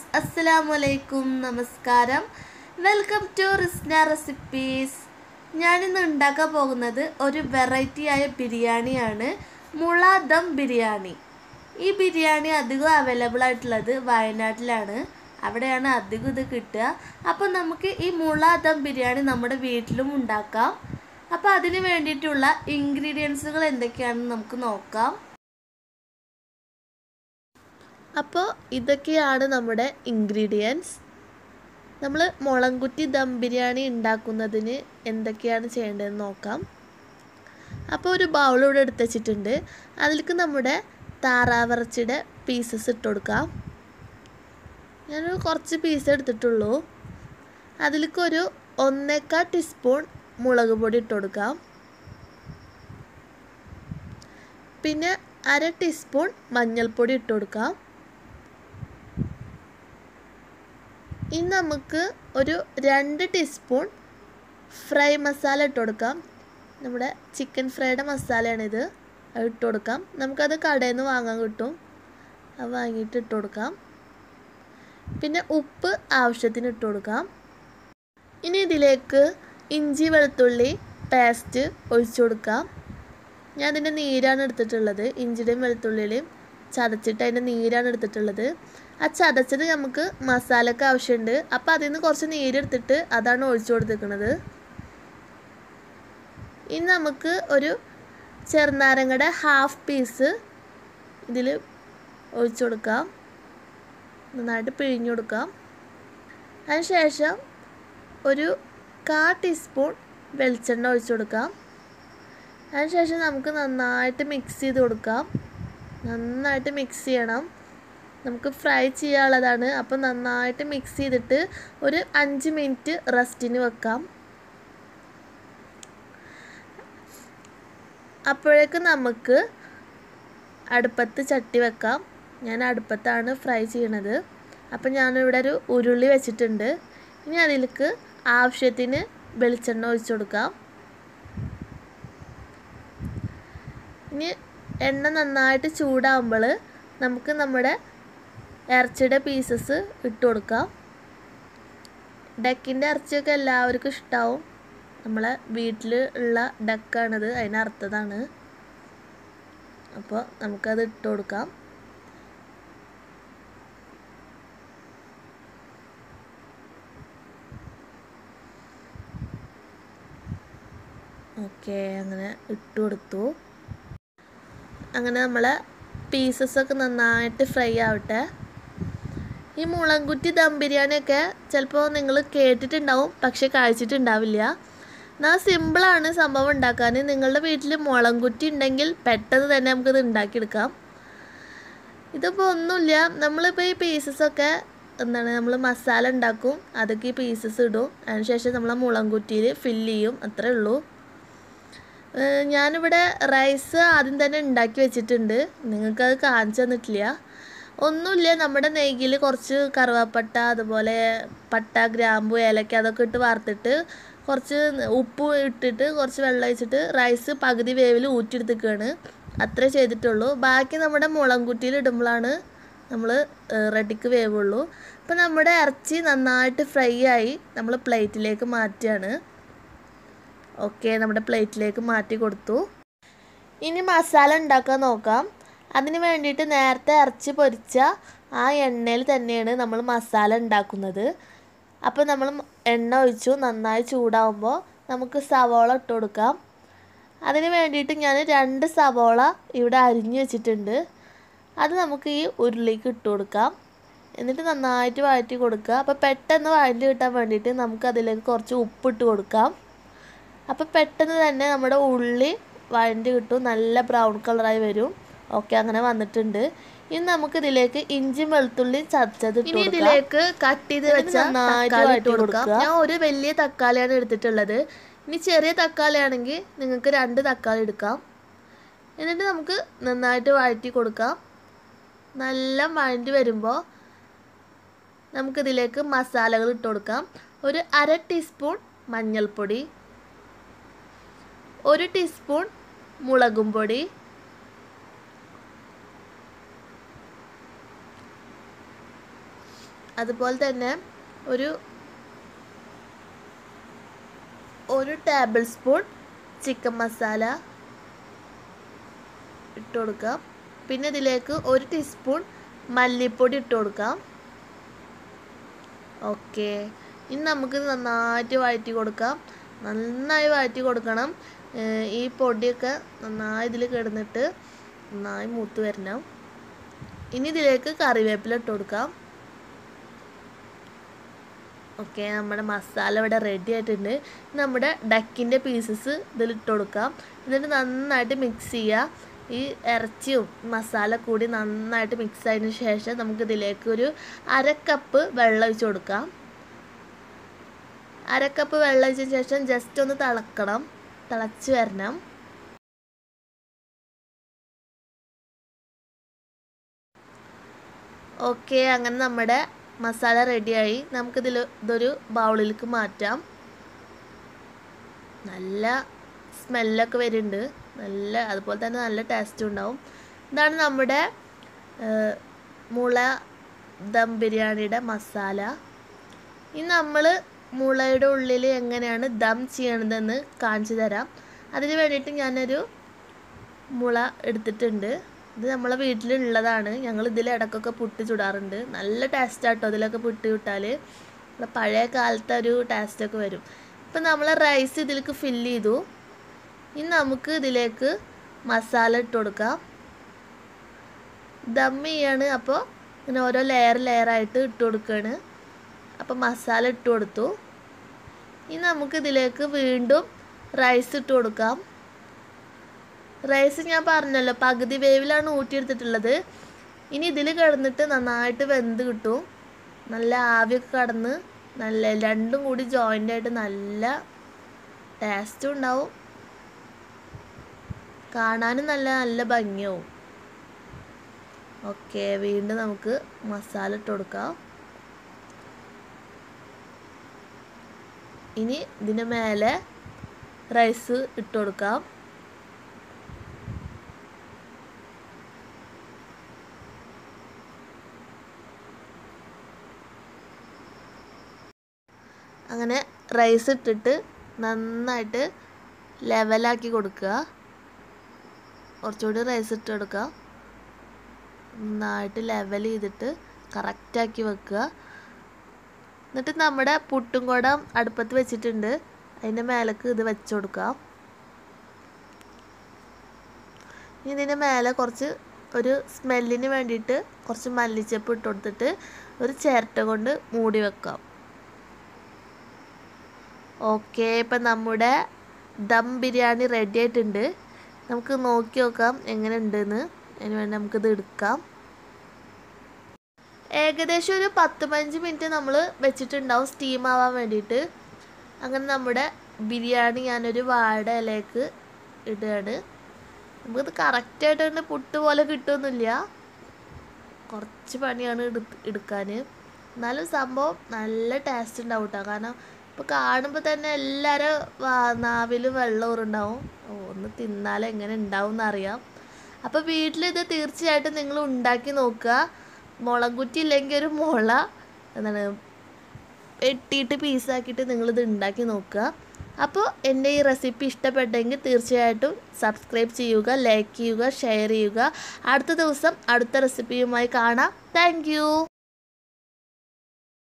അസ്സലാമു അലൈക്കും നമസ്കാരം വെൽക്കം ടു റിസ്ന റെസിപ്പീസ് ഞാനിന്ന് ഉണ്ടാക്കാൻ പോകുന്നത് ഒരു വെറൈറ്റി ആയ ബിരിയാണിയാണ് മുള ദം ബിരിയാണി ഈ ബിരിയാണി അധികം അവൈലബിൾ ആയിട്ടുള്ളത് വയനാട്ടിലാണ് അവിടെയാണ് അധികം ഇത് കിട്ടുക അപ്പോൾ നമുക്ക് ഈ മുള ദം ബിരിയാണി നമ്മുടെ വീട്ടിലും ഉണ്ടാക്കാം അപ്പോൾ അതിന് വേണ്ടിയിട്ടുള്ള ഇൻഗ്രീഡിയൻസുകൾ എന്തൊക്കെയാണെന്ന് നമുക്ക് നോക്കാം അപ്പോൾ ഇതൊക്കെയാണ് നമ്മുടെ ഇൻഗ്രീഡിയൻസ് നമ്മൾ മുളങ്കുറ്റി ദം ബിരിയാണി ഉണ്ടാക്കുന്നതിന് എന്തൊക്കെയാണ് ചെയ്യേണ്ടതെന്ന് നോക്കാം അപ്പോൾ ഒരു ബൗൾ ഇവിടെ എടുത്ത് വെച്ചിട്ടുണ്ട് അതിലേക്ക് നമ്മുടെ താറാവിറച്ചിയുടെ പീസസ് ഇട്ട് കൊടുക്കാം ഞാനൊരു കുറച്ച് പീസ് എടുത്തിട്ടുള്ളൂ അതിലേക്ക് ഒരു ഒന്നേക്കാൾ ടീസ്പൂൺ മുളക് പൊടി ഇട്ട് കൊടുക്കാം പിന്നെ അര ടീസ്പൂൺ മഞ്ഞൾപ്പൊടി ഇട്ട് കൊടുക്കാം ഇനി നമുക്ക് ഒരു രണ്ട് ടീസ്പൂൺ ഫ്രൈ മസാല ഇട്ട് കൊടുക്കാം നമ്മുടെ ചിക്കൻ ഫ്രൈയുടെ മസാലയാണിത് അത് ഇട്ട് കൊടുക്കാം നമുക്കത് കടയിൽ നിന്ന് വാങ്ങാൻ കിട്ടും അത് വാങ്ങിയിട്ട് ഇട്ട് കൊടുക്കാം പിന്നെ ഉപ്പ് ആവശ്യത്തിന് ഇട്ട് കൊടുക്കാം ഇനി ഇതിലേക്ക് ഇഞ്ചി വെളുത്തുള്ളി പേസ്റ്റ് ഒഴിച്ചു കൊടുക്കാം ഞാൻ അതിൻ്റെ നീരാണ് എടുത്തിട്ടുള്ളത് ഇഞ്ചിയുടെയും വെളുത്തുള്ളിയുടെയും ചതച്ചിട്ട് അതിൻ്റെ നീരാണ് എടുത്തിട്ടുള്ളത് ആ ചതച്ചത് നമുക്ക് മസാലക്ക് ആവശ്യമുണ്ട് അപ്പോൾ അതിൽ നിന്ന് കുറച്ച് നീരെടുത്തിട്ട് അതാണ് ഒഴിച്ചു കൊടുത്തിരിക്കുന്നത് ഇനി നമുക്ക് ഒരു ചെറുനാരങ്ങയുടെ ഹാഫ് പീസ് ഇതിൽ ഒഴിച്ചു കൊടുക്കാം നന്നായിട്ട് പിഴിഞ്ഞു കൊടുക്കാം അതിനുശേഷം ഒരു കാ ടീസ്പൂൺ വെളിച്ചെണ്ണ ഒഴിച്ചു കൊടുക്കാം അതിനുശേഷം നമുക്ക് നന്നായിട്ട് മിക്സ് ചെയ്ത് കൊടുക്കാം നന്നായിട്ട് മിക്സ് ചെയ്യണം നമുക്ക് ഫ്രൈ ചെയ്യാനുള്ളതാണ് അപ്പോൾ നന്നായിട്ട് മിക്സ് ചെയ്തിട്ട് ഒരു അഞ്ച് മിനിറ്റ് റെസ്റ്റിന് വെക്കാം അപ്പോഴേക്ക് നമുക്ക് അടുപ്പത്ത് ചട്ടി വെക്കാം ഞാൻ അടുപ്പത്താണ് ഫ്രൈ ചെയ്യണത് അപ്പം ഞാനിവിടെ ഒരു ഉരുളി വെച്ചിട്ടുണ്ട് ഇനി അതിലേക്ക് ആവശ്യത്തിന് വെളിച്ചെണ്ണ ഒഴിച്ചു കൊടുക്കാം ഇനി എണ്ണ നന്നായിട്ട് ചൂടാകുമ്പോൾ നമുക്ക് നമ്മുടെ ഇറച്ചിയുടെ പീസസ് ഇട്ട് കൊടുക്കാം ഡക്കിൻ്റെ ഇറച്ചിയൊക്കെ എല്ലാവർക്കും ഇഷ്ടമാവും നമ്മളെ വീട്ടിൽ ഉള്ള ഡക്കാണിത് അതിനർത്ഥതാണ് അപ്പോൾ നമുക്കത് ഇട്ട് കൊടുക്കാം ഓക്കെ അങ്ങനെ ഇട്ട് കൊടുത്തു അങ്ങനെ നമ്മളെ പീസസൊക്കെ നന്നായിട്ട് ഫ്രൈ ആവട്ടെ ഈ മുളങ്കുറ്റി ദം ബിരിയാണിയൊക്കെ ചിലപ്പോൾ നിങ്ങൾ കേട്ടിട്ടുണ്ടാവും പക്ഷെ കഴിച്ചിട്ടുണ്ടാവില്ല എന്നാൽ സിമ്പിളാണ് സംഭവം ഉണ്ടാക്കാൻ നിങ്ങളുടെ വീട്ടിൽ മുളങ്കുറ്റി ഉണ്ടെങ്കിൽ പെട്ടെന്ന് തന്നെ നമുക്കിത് ഉണ്ടാക്കിയെടുക്കാം ഇതിപ്പോൾ ഒന്നുമില്ല നമ്മളിപ്പോൾ ഈ പീസസൊക്കെ എന്താണ് നമ്മൾ മസാല ഉണ്ടാക്കും അതൊക്കെ ഈ പീസസ് ഇടും അതിനുശേഷം നമ്മൾ മുളങ്കുറ്റിയിൽ ഫില്ല് ചെയ്യും അത്രേ ഉള്ളൂ ഞാനിവിടെ റൈസ് ആദ്യം തന്നെ ഉണ്ടാക്കി വെച്ചിട്ടുണ്ട് നിങ്ങൾക്കത് കാണിച്ചു തന്നിട്ടില്ല ഒന്നുമില്ല നമ്മുടെ നെയ്യിൽ കുറച്ച് കറുവാപ്പട്ട അതുപോലെ പട്ട ഗ്രാമ്പു ഏലക്ക അതൊക്കെ ഇട്ട് വറുത്തിട്ട് കുറച്ച് ഉപ്പ് ഇട്ടിട്ട് കുറച്ച് വെള്ളം ഒഴിച്ചിട്ട് റൈസ് പകുതി വേവിൽ ഊറ്റിയെടുത്തിക്കുകയാണ് അത്രേ ചെയ്തിട്ടുള്ളൂ ബാക്കി നമ്മുടെ മുളങ്കുറ്റിയിൽ ഇടുമ്പോഴാണ് നമ്മൾ റെഡിക്ക് വേവുള്ളൂ അപ്പോൾ നമ്മുടെ ഇറച്ചി നന്നായിട്ട് ഫ്രൈ ആയി നമ്മൾ പ്ലേറ്റിലേക്ക് മാറ്റുകയാണ് ഓക്കെ നമ്മുടെ പ്ലേറ്റിലേക്ക് മാറ്റി കൊടുത്തു ഇനി മസാല ഉണ്ടാക്കാൻ നോക്കാം അതിന് വേണ്ടിയിട്ട് നേരത്തെ ഇറച്ചി പൊരിച്ച ആ എണ്ണയിൽ തന്നെയാണ് നമ്മൾ മസാല ഉണ്ടാക്കുന്നത് അപ്പോൾ നമ്മൾ എണ്ണ ഒഴിച്ചു നന്നായി ചൂടാവുമ്പോൾ നമുക്ക് സവോള ഇട്ട് കൊടുക്കാം അതിന് വേണ്ടിയിട്ട് ഞാൻ രണ്ട് സവോള ഇവിടെ അരിഞ്ഞു വെച്ചിട്ടുണ്ട് അത് നമുക്ക് ഈ ഉരുളിക്ക് ഇട്ട് കൊടുക്കാം എന്നിട്ട് നന്നായിട്ട് വഴറ്റി കൊടുക്കുക അപ്പോൾ പെട്ടെന്ന് വഴറ്റി കിട്ടാൻ വേണ്ടിയിട്ട് നമുക്ക് അതിലേക്ക് കുറച്ച് ഉപ്പിട്ട് കൊടുക്കാം അപ്പോൾ പെട്ടെന്ന് തന്നെ നമ്മുടെ ഉള്ളി വഴണ്ടി കിട്ടും നല്ല ബ്രൗൺ കളറായി വരും ഓക്കെ അങ്ങനെ വന്നിട്ടുണ്ട് ഇനി നമുക്ക് ഇതിലേക്ക് ഇഞ്ചി വെളുത്തുള്ളി ചതച്ചത് ഇനി ഇതിലേക്ക് കട്ട് ചെയ്ത് വെച്ച നന്നായിട്ട് കൊടുക്കാം ഞാൻ ഒരു വലിയ തക്കാളിയാണ് എടുത്തിട്ടുള്ളത് ഇനി ചെറിയ തക്കാളി ആണെങ്കിൽ നിങ്ങൾക്ക് രണ്ട് തക്കാളി എടുക്കാം എന്നിട്ട് നമുക്ക് നന്നായിട്ട് വഴറ്റി കൊടുക്കാം നല്ല വഴണ്ടി വരുമ്പോൾ നമുക്കിതിലേക്ക് മസാലകൾ ഇട്ട് കൊടുക്കാം ഒരു അര ടീസ്പൂൺ മഞ്ഞൾപ്പൊടി ഒരു ടീസ്പൂൺ മുളകും പൊടി അതുപോലെ തന്നെ ഒരു ഒരു ടേബിൾ സ്പൂൺ ചിക്കൻ മസാല ഇട്ട് കൊടുക്കാം പിന്നെ ഇതിലേക്ക് ഒരു ടീസ്പൂൺ മല്ലിപ്പൊടി ഇട്ട് കൊടുക്കാം ഓക്കെ ഇനി നമുക്ക് നന്നായിട്ട് വഴറ്റി കൊടുക്കാം നന്നായി വഴറ്റി കൊടുക്കണം ഏഹ് ഈ പൊടിയൊക്കെ നന്നായി ഇതിൽ കിടന്നിട്ട് നന്നായി മൂത്ത് വരണം ഇനി ഇതിലേക്ക് കറിവേപ്പില ഇട്ട് കൊടുക്കാം ഓക്കെ നമ്മുടെ മസാല ഇവിടെ റെഡി ആയിട്ടുണ്ട് ഇനി നമ്മുടെ ഡക്കിൻ്റെ പീസസ് ഇതിൽ ഇട്ട് കൊടുക്കാം എന്നിട്ട് നന്നായിട്ട് മിക്സ് ചെയ്യുക ഈ ഇറച്ചിയും മസാല കൂടി നന്നായിട്ട് മിക്സ് ആയതിനു ശേഷം നമുക്ക് ഇതിലേക്ക് ഒരു അര കപ്പ് വെള്ളം ഒഴിച്ച് കൊടുക്കാം അര കപ്പ് വെള്ളം ഒഴിച്ചതിന് ശേഷം ജസ്റ്റ് ഒന്ന് തിളക്കണം തിളച്ച് വരണം ഓക്കെ അങ്ങനെ നമ്മുടെ മസാല റെഡിയായി നമുക്കിതിൽ ഇതൊരു ബൗളിലേക്ക് മാറ്റാം നല്ല സ്മെല്ലൊക്കെ വരുന്നുണ്ട് നല്ല അതുപോലെ തന്നെ നല്ല ടേസ്റ്റും ഉണ്ടാവും ഇതാണ് നമ്മുടെ ഏഹ്, മുള ദം ബിരിയാണിയുടെ മസാല ഇനി നമ്മൾ മുളയുടെ ഉള്ളിൽ എങ്ങനെയാണ് ദം ചെയ്യണതെന്ന് കാണിച്ചു തരാം അതിന് വേണ്ടിയിട്ട് ഞാനൊരു മുള എടുത്തിട്ടുണ്ട് ഇത് നമ്മളെ വീട്ടിലുള്ളതാണ് ഞങ്ങൾ ഇതിൽ ഇടയ്ക്കൊക്കെ പുട്ട് ചുടാറുണ്ട് നല്ല ടേസ്റ്റാട്ടോ ഇതിലൊക്കെ പുട്ട് ചുട്ടാൽ നമ്മളെ പഴയ കാലത്തെ ഒരു ടേസ്റ്റൊക്കെ വരും ഇപ്പം നമ്മൾ റൈസ് ഇതിലേക്ക് ഫില്ല് ചെയ്തു ഇനി നമുക്ക് ഇതിലേക്ക് മസാല ഇട്ട് കൊടുക്കാം ദം ചെയ്യാണ് അപ്പോൾ ഇങ്ങനെ ഓരോ ലെയർ ലെയറായിട്ട് ഇട്ട് കൊടുക്കുകയാണ് അപ്പോൾ മസാല ഇട്ട് കൊടുത്തു ഇനി നമുക്ക് ഇതിലേക്ക് വീണ്ടും റൈസ് ഇട്ട് കൊടുക്കാം റൈസ് ഞാൻ പറഞ്ഞല്ലോ പകുതി വേവിലാണ് ഊറ്റിയെടുത്തിട്ടുള്ളത് ഇനി ഇതിൽ കിടന്നിട്ട് നന്നായിട്ട് വെന്ത് കിട്ടും നല്ല ആവിയൊക്കെ കടന്ന് നല്ല രണ്ടും കൂടി ജോയിൻ്റ് ആയിട്ട് നല്ല ടേസ്റ്റും ഉണ്ടാവും കാണാനും നല്ല നല്ല ഭംഗിയാവും ഓക്കെ വീണ്ടും നമുക്ക് മസാല ഇട്ട് കൊടുക്കാം ഇനി ഇതിന് മേലെ റൈസ് ഇട്ട് കൊടുക്കാം അങ്ങനെ റൈസ് ഇട്ടിട്ട് നന്നായിട്ട് ലെവലാക്കി കൊടുക്കുക കുറച്ചുകൂടി റൈസ് ഇട്ട് കൊടുക്കുക നന്നായിട്ട് ലെവൽ ചെയ്തിട്ട് കറക്റ്റാക്കി വെക്കുക എന്നിട്ട് നമ്മുടെ പുട്ടും കുടം അടുപ്പത്ത് വെച്ചിട്ടുണ്ട് അതിൻ്റെ മേലേക്ക് ഇത് വെച്ച് കൊടുക്കാം ഇനി ഇതിൻ്റെ മേലെ കുറച്ച് ഒരു സ്മെല്ലിന് വേണ്ടിയിട്ട് കുറച്ച് മല്ലിച്ചപ്പ് ഇട്ട് കൊടുത്തിട്ട് ഒരു ചിരട്ട കൊണ്ട് മൂടി വെക്കാം ഓക്കെ ഇപ്പം നമ്മുടെ ദം ബിരിയാണി റെഡി ആയിട്ടുണ്ട് നമുക്ക് നോക്കി നോക്കാം എങ്ങനെ ഉണ്ടെന്ന് അതിന് വേണ്ടി നമുക്കിത് എടുക്കാം ഏകദേശം ഒരു പത്ത് പതിനഞ്ച് മിനിറ്റ് നമ്മൾ വെച്ചിട്ടുണ്ടാവും സ്റ്റീം ആവാൻ വേണ്ടിയിട്ട് അങ്ങനെ നമ്മുടെ ബിരിയാണി ഞാനൊരു വാഴ ഇലയ്ക്ക് ഇടുകയാണ് നമുക്കിത് കറക്റ്റായിട്ട് തന്നെ പുട്ട് പോലെ കിട്ടുമൊന്നുമില്ല കുറച്ച് പണിയാണ് എടുത്ത് എടുക്കാൻ എന്നാലും സംഭവം നല്ല ടേസ്റ്റ് ഉണ്ടാവും കേട്ടോ കാരണം ഇപ്പോൾ കാണുമ്പോൾ തന്നെ എല്ലാവരും നാവിൽ വെള്ളം ഊറുണ്ടാവും ഓ ഒന്ന് തിന്നാൽ എങ്ങനെ ഉണ്ടാവും എന്നറിയാം അപ്പോൾ വീട്ടിലിത് തീർച്ചയായിട്ടും നിങ്ങൾ ഉണ്ടാക്കി നോക്കുക മുളക് കുറ്റി ഇല്ലെങ്കിൽ ഒരു മുള എന്താണ് വെട്ടിയിട്ട് പീസാക്കിയിട്ട് നിങ്ങളിത് ഉണ്ടാക്കി നോക്കുക അപ്പോൾ എൻ്റെ ഈ റെസിപ്പി ഇഷ്ടപ്പെട്ടെങ്കിൽ തീർച്ചയായിട്ടും സബ്സ്ക്രൈബ് ചെയ്യുക ലൈക്ക് ചെയ്യുക ഷെയർ ചെയ്യുക അടുത്ത ദിവസം അടുത്ത റെസിപ്പിയുമായി കാണാം താങ്ക്